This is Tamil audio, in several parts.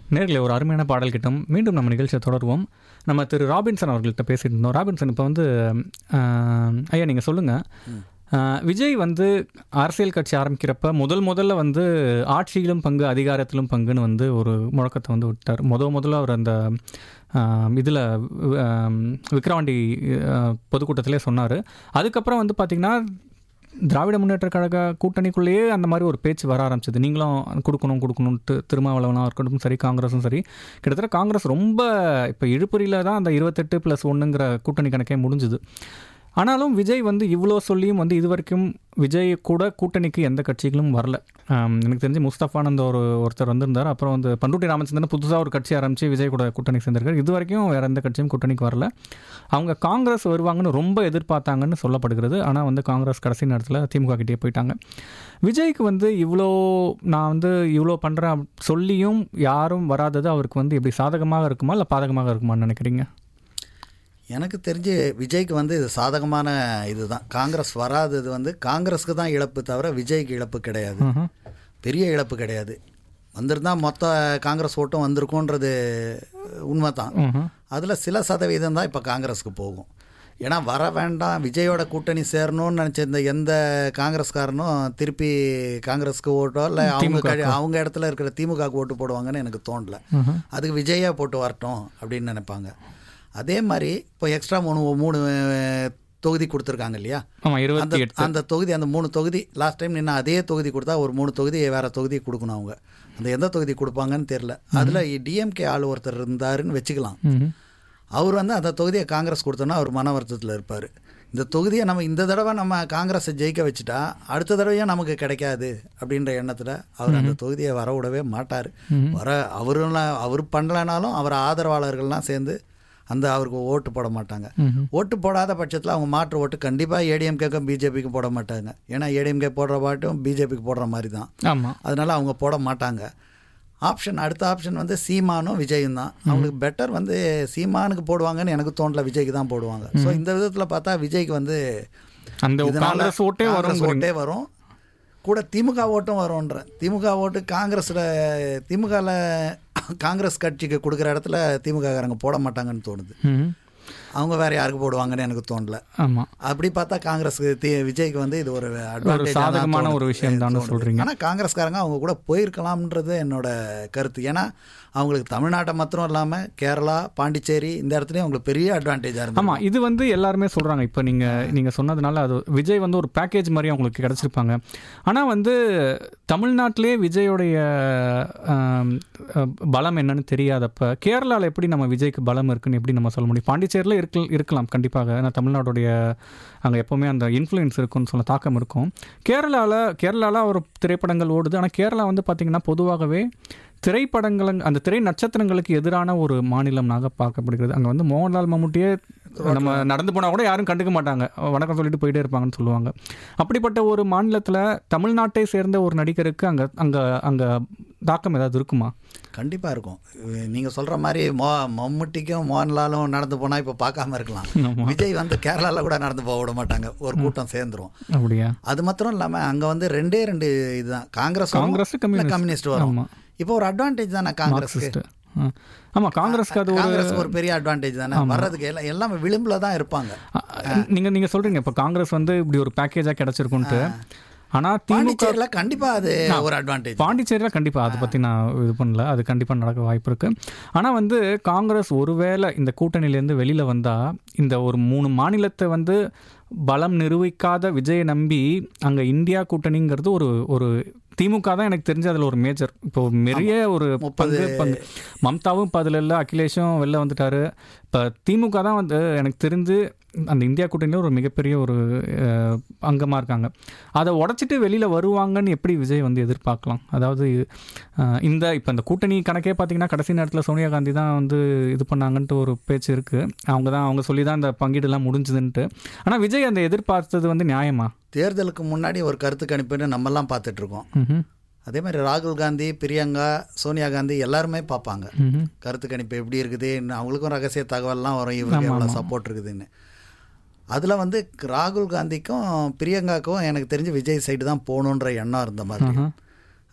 நேர்களை ஒரு அருமையான பாடல் கிட்டம் மீண்டும் நம்ம நிகழ்ச்சியை தொடருவோம் நம்ம திரு ராபின்சன் அவர்கள்ட்ட பேசிட்டு இருந்தோம் ராபின்சன் இப்போ வந்து ஆஹ், ஐயா நீங்கள் சொல்லுங்கள் விஜய் வந்து அரசியல் கட்சி ஆரம்பிக்கிறப்ப முதல் முதல்ல வந்து ஆட்சியிலும் பங்கு அதிகாரத்திலும் பங்குன்னு வந்து ஒரு முழக்கத்தை வந்து விட்டார் முத முதல்ல அவர் அந்த இதில் விக்ரவாண்டி ஆஹ், பொதுக்கூட்டத்திலே சொன்னார் அதுக்கப்புறம் வந்து பார்த்திங்கன்னா திராவிட முன்னேற்ற கழக கூட்டணிக்குள்ளேயே அந்த மாதிரி ஒரு பேச்சு வர ஆரம்பிச்சது நீங்களும் கொடுக்கணும் கொடுக்கணுன்ட்டு திருமாவளவனாக இருக்கட்டும் சரி காங்கிரஸும் சரி கிட்டத்தட்ட காங்கிரஸ் ரொம்ப இப்போ இழுப்புரியில் தான் அந்த இருபத்தெட்டு ப்ளஸ் ஒன்றுங்கிற கூட்டணி கணக்கே முடிஞ்சுது ஆனாலும் விஜய் வந்து இவ்வளோ சொல்லியும் வந்து இது வரைக்கும் விஜய் கூட கூட்டணிக்கு எந்த கட்சிகளும் வரல ஆம், எனக்கு தெரிஞ்சு முஸ்தஃபானந்த ஒரு ஒருத்தர் வந்திருந்தார் அப்புறம் வந்து பண்ருட்டி ராமச்சந்திரன் புதுசாக ஒரு கட்சி ஆரம்பித்து விஜய் கூட கூட்டணி சேர்ந்திருக்காரு இது வரைக்கும் வேறு எந்த கட்சியும் கூட்டணிக்கு வரல அவங்க காங்கிரஸ் வருவாங்கன்னு ரொம்ப எதிர்பார்த்தாங்கன்னு சொல்லப்படுகிறது ஆனால் வந்து காங்கிரஸ் கடைசி நேரத்தில் திமுக கிட்டே போயிட்டாங்க விஜய்க்கு வந்து இவ்வளோ நான் வந்து இவ்வளோ பண்ணுறேன் சொல்லியும் யாரும் வராதது அவருக்கு வந்து எப்படி சாதகமாக இருக்குமா இல்லை பாதகமாக இருக்குமான்னு நினைக்கிறீங்க எனக்கு தெரிஞ்சு விஜய்க்கு வந்து இது சாதகமான இதுதான் காங்கிரஸ் வராதது வந்து காங்கிரஸுக்கு தான் இழப்பு தவிர விஜய்க்கு இழப்பு கிடையாது ம்ஹும். பெரிய இழப்பு கிடையாது வந்திருந்தா மொத்த காங்கிரஸ் ஓட்டும் வந்திருக்குன்றது உண்மை தான் ம்ஹும். அதில் சில சதவீதம் தான் இப்போ காங்கிரஸுக்கு போகும் ஏன்னா வர வேண்டாம் விஜயோட கூட்டணி சேரணும்னு நினச்சிருந்த எந்த காங்கிரஸ்காரனும் திருப்பி காங்கிரஸுக்கு ஓட்டோ இல்லை அவங்க கழி- அவங்க இடத்துல இருக்கிற திமுகவுக்கு ஓட்டு போடுவாங்கன்னு எனக்கு தோணல ம்ஹும். அதுக்கு விஜயா போட்டு வரட்டும் அப்படின்னு நினைப்பாங்க அதே மாதிரி இப்போ எக்ஸ்ட்ரா மூணு மூணு அஹ், தொகுதி கொடுத்துருக்காங்க இல்லையா ஆமாம் அந்த இருபத்தி எட்டு அந்த தொகுதி அந்த மூணு தொகுதி லாஸ்ட் டைம் நின்று அதே தொகுதி கொடுத்தா ஒரு மூணு தொகுதி வேற தொகுதி கொடுக்கணும் அவங்க அந்த எந்த தொகுதி கொடுப்பாங்கன்னு தெரில அதில் டிஎம்கே ஆள் ஒருத்தர் இருந்தாருன்னு வச்சுக்கலாம் ம்ஹும். அவர் வந்து அந்த தொகுதியை காங்கிரஸ் கொடுத்தோன்னா அவர் மன வருத்தத்தில் இருப்பார் இந்த தொகுதியை நம்ம இந்த தடவை நம்ம காங்கிரஸை ஜெயிக்க வச்சுட்டா அடுத்த தடவையும் நமக்கு கிடைக்காது அப்படின்ற எண்ணத்தில் அவர் அந்த தொகுதியை வர விடவே மாட்டார் வர அவருலாம் அவர் பண்ணலனாலும் அவர் ஆதரவாளர்கள்லாம் சேர்ந்து அந்த அவருக்கு ஓட்டு போட மாட்டாங்க ம்ஹும். ஓட்டு போடாத பட்சத்தில் அவங்க மாற்று ஓட்டு கண்டிப்பாக ஏடிஎம்கேக்கும் பிஜேபிக்கும் போட மாட்டாங்க ஏன்னா ஏடிஎம்கே போடுற பாட்டும் பிஜேபிக்கு போடுற மாதிரி தான் ஆமாம் அதனால அவங்க போட மாட்டாங்க ஆப்ஷன் அடுத்த ஆப்ஷன் வந்து சீமானும் விஜயும் தான் அவங்களுக்கு பெட்டர் வந்து சீமானுக்கு போடுவாங்கன்னு எனக்கு தோணல விஜய்க்கு தான் போடுவாங்க ஸோ இந்த விதத்தில் பார்த்தா விஜய்க்கு வந்து அந்த இதனால காங்கிரஸ் ஓட்டே காங்கிரஸ் வரும் ஓட்டே வரும் கூட திமுக ஓட்டும் வரும்ன்ற திமுக ஓட்டு காங்கிரஸில் திமுகவில் காங்கிரஸ் கட்சிக்கு கொடுக்குற இடத்துல திமுககாரங்க போட மாட்டாங்கன்னு தோணுது ம் அவங்க வேற யாருக்கு போடுவாங்கன்னு எனக்கு தோணல ஆமாம் அப்படி பார்த்தா காங்கிரஸுக்கு தி விஜய்க்கு வந்து இது ஒரு advantage ஆ தான் சாதகமான தோணுது. ஒரு விஷயம் தான் தோணுது. சொல்றீங்க. ஆனா காங்கிரஸ்காரங்க அவங்க கூட போயிருக்கலாம்ன்றது என்னோட கருத்து ஏன்னா அவங்களுக்கு தமிழ்நாட்டை மாத்திரம் இல்லாம கேரளா பாண்டிச்சேரி இந்த இடத்துலயும் அவங்களுக்கு பெரிய அட்வான்டேஜா இருந்தது ஆமாம் இது வந்து எல்லாருமே சொல்கிறாங்க இப்போ நீங்கள் நீங்கள் சொன்னதுனால அது விஜய் வந்து ஒரு பேக்கேஜ் மாதிரி அவங்களுக்கு கிடச்சிருப்பாங்க ஆனால் வந்து தமிழ்நாட்டிலே விஜயோடைய ஆம், அஹ், பலம் என்னன்னு தெரியாதப்ப கேரளாவில் எப்படி நம்ம விஜய்க்கு பலம் இருக்குன்னு எப்படி நம்ம சொல்ல முடியும் பாண்டிச்சேரியில் இருக்க இருக்கலாம் கண்டிப்பாக ஏன்னா தமிழ்நாடுடைய அங்கே எப்போவுமே அந்த இன்ஃப்ளூயன்ஸ் இருக்கும்னு சொல்ல தாக்கம் இருக்கும் கேரளாவில் கேரளாவில் ஒரு திரைப்படங்கள் ஓடுது ஆனால் கேரளா வந்து பார்த்திங்கன்னா பொதுவாகவே திரைப்படங்கள் அந்த திரை நட்சத்திரங்களுக்கு எதிரான ஒரு மாநிலம்னாக பார்க்கப்படுகிறது அங்கே வந்து மோகன்லால் மம்முட்டியே நம்ம நடந்து போனால் கூட யாரும் கண்டுக்க மாட்டாங்க வணக்கம் சொல்லிட்டு போயிட்டே இருப்பாங்கன்னு சொல்லுவாங்க அப்படிப்பட்ட ஒரு மாநிலத்தில் தமிழ்நாட்டை சேர்ந்த ஒரு நடிகருக்கு அங்கே அங்கே அங்கே தாக்கம் ஏதாவது இருக்குமா கண்டிப்பா இருக்கும் நீங்க சொல்ற மாதிரி மோ மம்முட்டிக்கும் மோகன்லாலும் நடந்து போனா இப்ப பார்க்காம இருக்கலாம் விஜய் வந்து கேரளால கூட நடந்து போக விட மாட்டாங்க ஒரு கூட்டம் சேர்ந்துரும் அப்படியா அது மாத்திரம் இல்லாம அங்க வந்து ரெண்டே ரெண்டு இதுதான் காங்கிரஸ் காங்கிரஸ், கம்யூனிஸ்ட். கம்யூனிஸ்ட் வரும் ஆமா. இப்போ ஒரு அட்வான்டேஜ் தானே காங்கிரஸ்க்கு மார்க்சிஸ்ட் ஆமாம் காங்கிரஸ்க்கு அது ஒரு காங்கிரஸ் ஒரு பெரிய அட்வான்டேஜ் தானே வர்றதுக்கு எல்லாம் எல்லாமே விளிம்புல தான் இருப்பாங்க நீங்கள் நீங்கள் சொல்கிறீங்க இப்போ காங்கிரஸ் வந்து இப்படி ஒரு பேக்கேஜாக கிடச்சிருக்குன்ட்டு ஆனால் திமுக பாண்டிச்சேரியில கண்டிப்பா அது ஒரு அட்வான்டேஜ் பாண்டிச்சேரியில் கண்டிப்பாக அதை பற்றி நான் இது பண்ணல அது கண்டிப்பாக நடக்க வாய்ப்பு இருக்குது ஆனால் வந்து காங்கிரஸ் ஒருவேளை இந்த கூட்டணியிலேருந்து வெளியில் வந்தால் இந்த ஒரு மூணு மாநிலத்தை வந்து பலம் நிரூபிக்காத விஜயை நம்பி அங்கே இந்தியா கூட்டணிங்கிறது ஒரு ஒரு திமுக தான் எனக்கு தெரிஞ்சு அதில் ஒரு மேஜர் இப்போ ஒரு பெரிய ஒரு பங்கு பங்கு மம்தாவும் இப்போ அதில் இல்லை அகிலேஷும் வெளில வந்துட்டாரு இப்போ திமுக தான் வந்து எனக்கு தெரிஞ்சு அந்த இந்தியா கூட்டணியில் ஒரு மிகப்பெரிய ஒரு அங்கமாக இருக்காங்க அதை உடச்சிட்டு வெளியில் வருவாங்கன்னு எப்படி விஜய் வந்து எதிர்பார்க்கலாம் அதாவது அஹ், இந்த இப்போ இந்த கூட்டணி கணக்கே பார்த்தீங்கன்னா கடைசி நேரத்தில் சோனியா காந்தி தான் வந்து இது பண்ணாங்கன்ட்டு ஒரு பேச்சு இருக்குது அவங்க தான் அவங்க சொல்லி தான் இந்த பங்கீடுலாம் முடிஞ்சுதுன்ட்டு ஆனால் விஜய் அந்த எதிர்பார்த்தது வந்து நியாயமா தேர்தலுக்கு முன்னாடி ஒரு கருத்து கணிப்புன்னு நம்மெல்லாம் பார்த்துட்டு இருக்கோம் ம்ஹும். அதே மாதிரி ராகுல் காந்தி பிரியங்கா சோனியா காந்தி எல்லாருமே பார்ப்பாங்க ம்ஹும். கருத்து கணிப்பு எப்படி இருக்குது இன்னும் அவங்களுக்கும் ரகசிய தகவல்லாம் வரும் இவருக்கு எவ்வளோ சப்போர்ட் இருக்குதுன்னு அதில் வந்து ராகுல் காந்திக்கும் பிரியங்காக்கும் எனக்கு தெரிஞ்சு விஜய் சைடு தான் போகணுன்ற எண்ணம் இருந்த மாதிரி ஆஹா.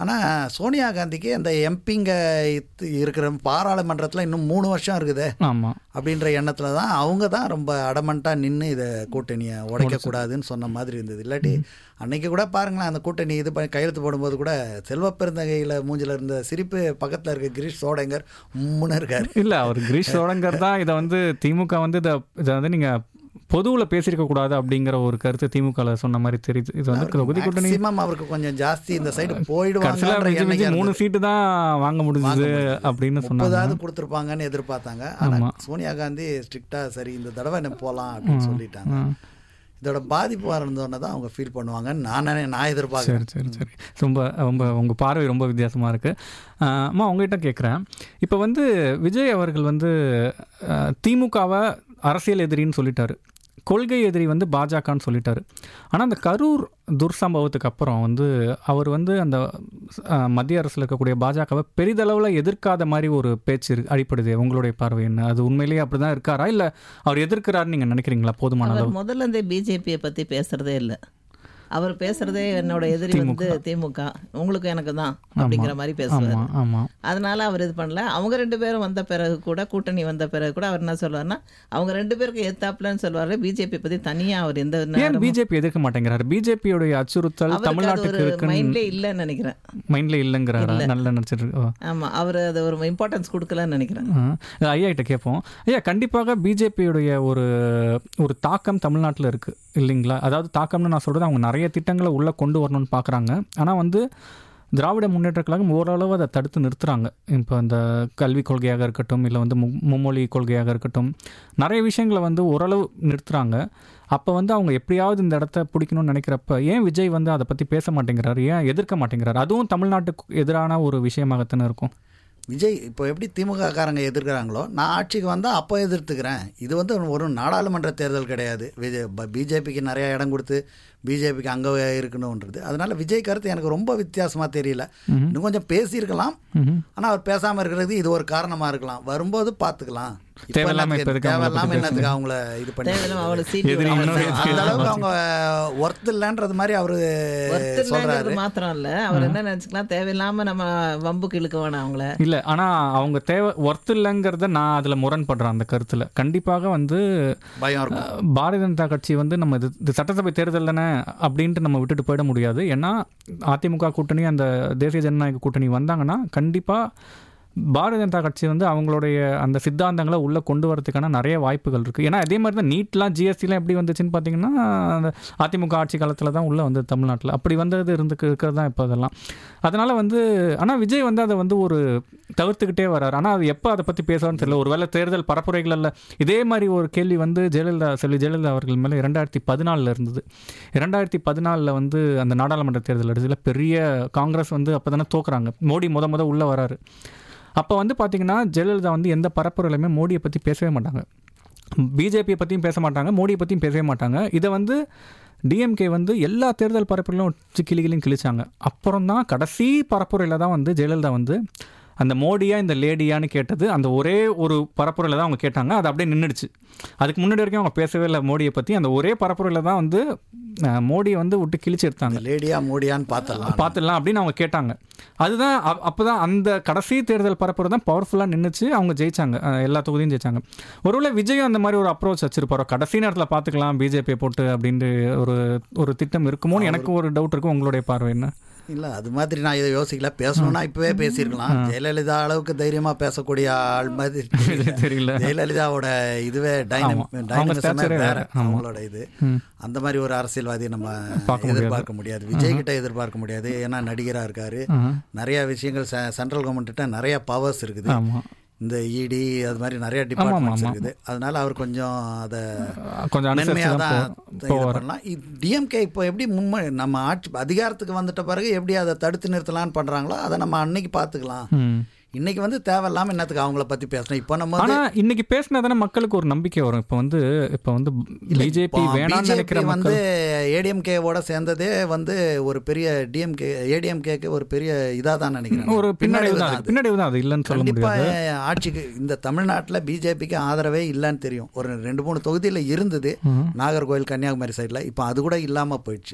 ஆனால் சோனியா காந்திக்கு அந்த எம்பிங்க இருக்கிற பாராளுமன்றத்தில் இன்னும் மூணு வருஷம் இருக்குதே ஆமாம் அப்படின்ற எண்ணத்தில் தான் அவங்க தான் ரொம்ப அடமண்ட்டாக நின்று இதை கூட்டணியை உடைக்கக்கூடாதுன்னு சொன்ன மாதிரி இருந்தது இல்லாட்டி அன்னைக்கு கூட பாருங்களேன் அந்த கூட்டணி இது பண்ணி கையெழுத்து போடும்போது கூட செல்வ பெருந்தகையில் மூஞ்சில் இருந்த சிரிப்பு பக்கத்தில் இருக்க கிரீஷ் சோடங்கர் முன்னு இருக்கார் இல்லை அவர் கிரீஷ் சோழங்கர் தான் இதை வந்து திமுக வந்து இதை இதை வந்து நீங்கள் பொதுவில் பேசியிருக்க கூடாது அப்படிங்கிற ஒரு கருத்து திமுகவில் சொன்ன மாதிரி தெரியுது இது வந்து தொகுதி கூட்டணி மேக்ஸிமம் அவருக்கு கொஞ்சம் ஜாஸ்தி இந்த சைடு கடைசியில் போயிடுவாங்க மிஞ்சி மிஞ்சி மூணு சீட்டு தான் வாங்க முடிஞ்சுது அப்படின்னு சொன்னாங்க முப்பதாவது கொடுத்துருப்பாங்கன்னு எதிர்பார்த்தாங்க ஆனால் சோனியா காந்தி ஸ்ட்ரிக்டாக சரி இந்த தடவை என்ன போகலாம் அப்படின்னு சொல்லிட்டாங்க இதோட பாதிப்பு வரந்தோன்னே தான் அவங்க ஃபீல் பண்ணுவாங்கன்னு நான் நினை- நான் எதிர்பார்க்குறேன் சரி சரி சரி ரொம்ப ரொம்ப உங்கள் பார்வை ரொம்ப வித்தியாசமாக இருக்குது அம்மா உங்ககிட்ட கேட்குறேன் இப்போ வந்து விஜய் அவர்கள் வந்து அஹ், திமுகவை அரசியல் எதிரின்னு சொல்லிட்டாரு கொள்கை எதிரி வந்து பாஜகன்னு சொல்லிட்டாரு ஆனால் அந்த கரூர் துர்சம்பவத்துக்கு அப்புறம் வந்து அவர் வந்து அந்த அஹ், மத்திய அரசில் இருக்கக்கூடிய பாஜகவை பெரிதளவில் எதிர்க்காத மாதிரி ஒரு பேச்சு இரு- அடிப்படுது உங்களுடைய பார்வை என்ன அது உண்மையிலேயே அப்படி தான் இருக்காரா இல்லை அவர் எதிர்க்கிறாருன்னு நீங்கள் நினைக்கிறீங்களா போதுமான அளவு அவர் முதல்ல இருந்தே பிஜேபியை பற்றி பேசுறதே இல்லை அவர் பேசுறதே என்னோட எதிரி வந்து திமுக உங்களுக்கு எனக்கு தான் அப்படிங்கிற மாதிரி பேசுவார் ஆமாம் ஆமாம் அதனால அவர் இது பண்ணல அவங்க ரெண்டு பேரும் வந்த பிறகு கூட கூட்டணி வந்த பிறகு கூட அவர் என்ன சொல்லுவார்னா அவங்க ரெண்டு பேருக்கு எத்தாப்லன்னு சொல்லுவாரு பிஜேபி பத்தி தனியா அவர் எந்த ஏன் நேரமும் பிஜேபி எதிர்க்க மாட்டேங்கிறாரு பிஜேபியோடைய அச்சுறுத்தல் அவருக்கு அது தமிழ்நாட்டுக்கு ஒரு இருக்குன்னு மைண்ட்லே இல்லைன்னு நினைக்கிறேன் மைண்ட்ல இல்லைங்கிறாரா நல்ல நினச்சிட்டு ஓ. ஆமா அவர் அது ஒரு இம்பார்ட்டன்ஸ் கொடுக்கலன்னு நினைக்கிறேன் ஆ. இது ஐயா கிட்ட கேட்போம் ஐயா கண்டிப்பாக பிஜேபியுடைய ஒரு ஒரு தாக்கம் தமிழ்நாட்டில் இருக்குது இல்லைங்களா அதாவது தாக்கம்னு நான் சொல்கிறது அவங்க நிறைய திட்டங்களை உள்ளே கொண்டு வரணும்னு பார்க்குறாங்க ஆனால் வந்து திராவிட முன்னேற்ற கழகம் ஓரளவு அதை தடுத்து நிறுத்துறாங்க இப்போ இந்த கல்விக் கொள்கையாக இருக்கட்டும் இல்லை வந்து மு- மும்மொழி கொள்கையாக இருக்கட்டும் நிறைய விஷயங்களை வந்து ஓரளவு நிறுத்துறாங்க அப்போ வந்து அவங்க எப்படியாவது இந்த இடத்த பிடிக்கணும்னு நினைக்கிறப்ப ஏன் விஜய் வந்து அதை பற்றி பேச மாட்டேங்கிறாரு ஏன் எதிர்க்க மாட்டேங்கிறாரு அதுவும் தமிழ்நாட்டுக்கு எதிரான ஒரு விஷயமாகத்தானே இருக்கும் விஜய் இப்போ எப்படி திமுக காரங்க எதிர்க்கிறாங்களோ நான் ஆட்சிக்கு வந்தால் அப்போ எதிர்த்துக்கிறேன் இது வந்து ஒரு நாடாளுமன்ற தேர்தல் கிடையாது விஜய் பிஜேபிக்கு நிறைய இடம் கொடுத்து பிஜேபிக்கு அங்கே இருக்கணுன்றது அதனால விஜய் கருத்து எனக்கு ரொம்ப வித்தியாசமாக தெரியல இன்னும் கொஞ்சம் பேசியிருக்கலாம் ம்ஹும். ஆனால் அவர் பேசாமல் இருக்கிறது இது ஒரு காரணமாக இருக்கலாம் வரும்போது பார்த்துக்கலாம் இப்ப தேவையில்லாம என்னத்துக்கு- இப்ப எதுக்கு அவங்கள தேவையில்லாம பத்தி என்னத்துக்கு அவங்கள இது பண்ணி தேவையில்லாம அவளை சீட்டு எதிரி விட இன்னும் மாட்டாங்க. அந்த அளவுக்கு அவங்க ஒர்த் இல்லைன்றது மாதிரி அவரு ஒருத்தர் சொல்றாரு இல்லைங்கிறது மாத்திரம் இல்ல அவர் என்ன நினைச்சுக்கலாம் தேவையில்லாம நம்ம வம்புக்கு இழுக்க வேணாம் அவங்கள இல்லை ஆனால் அவங்க தேவை ஒர்த் இல்லைங்கிறத நான் அதில் முரண்படுறேன் அந்த கருத்தில் கண்டிப்பாக வந்து பயம் இருக்கும் அஹ், பாரதிய ஜனதா கட்சி வந்து நம்ம இது இது சட்டசபை தேர்தல் தானே அப்படின்ட்டு நம்ம விட்டுட்டு போயிட முடியாது ஏன்னா அதிமுக கூட்டணி அந்த தேசிய ஜனநாயக கூட்டணி வந்தாங்கன்னா கண்டிப்பாக பாரதிய ஜனதா கட்சி வந்து அவங்களுடைய அந்த சித்தாந்தங்களை உள்ளே கொண்டு வரதுக்கான நிறைய வாய்ப்புகள் இருக்குது ஏன்னா அதே மாதிரி தான் நீட்லாம் ஜிஎஸ்டிலாம் எப்படி வந்துச்சுன்னு பார்த்தீங்கன்னா அந்த அதிமுக ஆட்சி காலத்தில் தான் உள்ளே வந்தது தமிழ்நாட்டில் அப்படி வந்தது இருந்து இருக்கிறது தான் இப்போ அதெல்லாம் அதனால் வந்து ஆனால் விஜய் வந்து அதை வந்து ஒரு தவிர்த்துக்கிட்டே வர்றாரு ஆனால் அது எப்போ அதை பற்றி பேசுவார்னு தெரியல ஒருவேளை தேர்தல் பரப்புரைகளில் இதே மாதிரி ஒரு கேள்வி வந்து ஜெயலலிதா செல்வி ஜெயலலிதா அவர்கள் மேலே இரண்டாயிரத்தி பதினாலில் இருந்தது இரண்டாயிரத்தி பதினாலில் வந்து அந்த நாடாளுமன்ற தேர்தல் எடுத்துல பெரிய காங்கிரஸ் வந்து அப்போ தானே தோக்குறாங்க மோடி முத முத உள்ளே வராரு அப்போ வந்து பார்த்தீங்கன்னா ஜெயலலிதா வந்து எந்த பரப்புரையிலுமே மோடியை பற்றி பேசவே மாட்டாங்க பிஜேபியை பற்றியும் பேச மாட்டாங்க மோடியை பற்றியும் பேசவே மாட்டாங்க இதை வந்து டிஎம்கே வந்து எல்லா தேர்தல் பரப்புரையிலும் வச்சு கிளிகளையும் கிழிச்சாங்க அப்புறம் தான் கடைசி பரப்புரையில் தான் வந்து ஜெயலலிதா வந்து அந்த மோடியா இந்த லேடியான்னு கேட்டது அந்த ஒரே ஒரு பரப்புரையில் தான் அவங்க கேட்டாங்க அது அப்படியே நின்றுடுச்சு அதுக்கு முன்னாடி வரைக்கும் அவங்க பேசவே இல்லை மோடியை பற்றி அந்த ஒரே பரப்புரையில் தான் வந்து அஹ், மோடியை வந்து விட்டு கிழிச்சு எடுத்தாங்க லேடியா மோடியான்னு பார்த்துடலாம் பார்த்துடலாம் அப்படின்னு அவங்க கேட்டாங்க அதுதான் அப்போ தான் அந்த கடைசி தேர்தல் பரப்புரை தான் பவர்ஃபுல்லாக நின்றுச்சு அவங்க ஜெயிச்சாங்க அஹ், எல்லா தொகுதியும் ஜெயிச்சாங்க ஒருவேளை விஜயும் அந்த மாதிரி ஒரு அப்ரோச் வச்சிருப்பாரோ கடைசி நேரத்தில் பார்த்துக்கலாம் பிஜேபியை போட்டு அப்படின்ட்டு ஒரு ஒரு திட்டம் இருக்குமோன்னு எனக்கு ஒரு டவுட் இருக்கும் உங்களுடைய பார்வை என்ன இல்ல அது மாதிரி நான் இதை யோசிக்கல பேசணும்னா இப்பவே பேசியிருக்கலாம் ஜெயலலிதா அளவுக்கு தைரியமா பேசக்கூடிய ஆள் மாதிரி தெரியல. தெரியல ஜெயலலிதாவோட இதுவே ஆமா. அவங்க டைனமிசமே stature வேற வேற. ஆமா. அவங்களோட இது ம். அந்த மாதிரி ஒரு அரசியல்வாதி நம்ம பார்க்க முடியாது. எதிர்பார்க்க முடியாது விஜய் கிட்ட எதிர்பார்க்க முடியாது ஏன்னா நடிகரா இருக்காரு ஆஹா. நிறைய விஷயங்கள் சென்ட்ரல் கவர்மெண்ட்ட நிறைய பவர்ஸ் இருக்குது ஆமாம் இந்த இடி அது மாதிரி நிறைய டிபார்ட்மெண்ட்ஸ் ஆமா. இருக்குது அதனால அவர் கொஞ்சம் அதை கொஞ்சம் அனுசரிச்சு மென்மையாக தான் தான் போ- இது போவார் பண்ணலாம் டிஎம்கே இப்போ எப்படி முன்ம நம்ம ஆட்சி அதிகாரத்துக்கு வந்துட்ட பிறகு எப்படி அதை தடுத்து நிறுத்தலாம்னு பண்ணுறாங்களோ அதை நம்ம அன்னைக்கு பார்த்துக்கலாம் ம் இன்னைக்கு வந்து தேவையில்லாம என்னத்துக்கு அவங்கள பற்றி பேசணும் இப்போ நம்ம வந்து ஆனா இன்னைக்கு பேசினா தானே மக்களுக்கு ஒரு நம்பிக்கை வரும் இப்போ வந்து இப்போ வந்து பிஜேபி வேணாம்னு நினைக்கிற BJP வந்து மக்கள் ஏடிஎம்கேவோட சேர்ந்ததே வந்து ஒரு பெரிய டிஎம்கே ஏடிஎம்கேக்கு ஒரு பெரிய இதாக தான் நினைக்கிறேன் ஒரு பின்னடைவு தான் தான் அது. பின்னடைவு தான் அது இல்லைன்னு சொல்ல கண்டிப்பா முடியாது ஆட்சிக்கு இந்த தமிழ்நாட்டில் பிஜேபிக்கு ஆதரவே இல்லைன்னு தெரியும் ஒரு ரெண்டு மூணு தொகுதியில் இருந்தது ம். நாகர்கோவில் கன்னியாகுமரி சைடில் இப்போ அது கூட இல்லாமல் போயிடுச்சு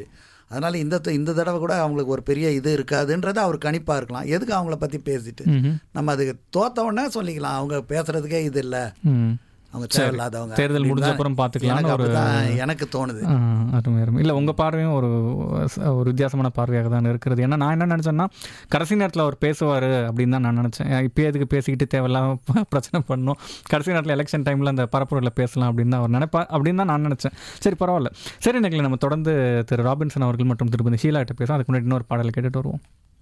அதனால் இந்த த- இந்த தடவை கூட அவங்களுக்கு ஒரு பெரிய இது இருக்காதுன்றது அவர் கணிப்பாக இருக்கலாம் எதுக்கு அவங்கள பற்றி பேசிட்டு ம்ஹும். நம்ம அதுக்கு தோத்த உடனே சொல்லிக்கலாம் அவங்க பேசுறதுக்கே இது இல்லை ம் அவங்க தேவையில்லாதவங்க தேர்தல் முடிஞ்ச அப்படின்னு அப்புறம் தான் பார்த்துக்கலாம்னு எனக்கு ஒரு அப்படிதான் எனக்கு தோணுது ஆ, அருமை அருமை இல்லை உங்கள் பார்வையும் ஒரு ஒரு வித்தியாசமான பார்வையாக தான் இருக்கிறது ஏன்னா நான் என்ன நினச்சேன்னா கடைசி நேரத்தில் அவர் பேசுவார் அப்படின்னு தான் நான் நினச்சேன் இப்போ எதுக்கு பேசிக்கிட்டு தேவையில்லாம பிரச்சனை பண்ணணும் கடைசி நேரத்தில் எலெக்ஷன் டைமில் அந்த பரப்புரையில் பேசலாம் அப்படின்னு தான் அவர் நினைப்பா அப்படின்னு தான் நான் நினச்சேன் சரி பரவாயில்ல சரி நினைக்கல நம்ம தொடர்ந்து திரு ராபின்சன் அவர்கள் மற்றும் திருப்பதி ஷீலா கிட்ட பேசலாம் அதுக்கு முன்னாடி இன்னொரு பாடலை கேட்டுட்டு வருவோம்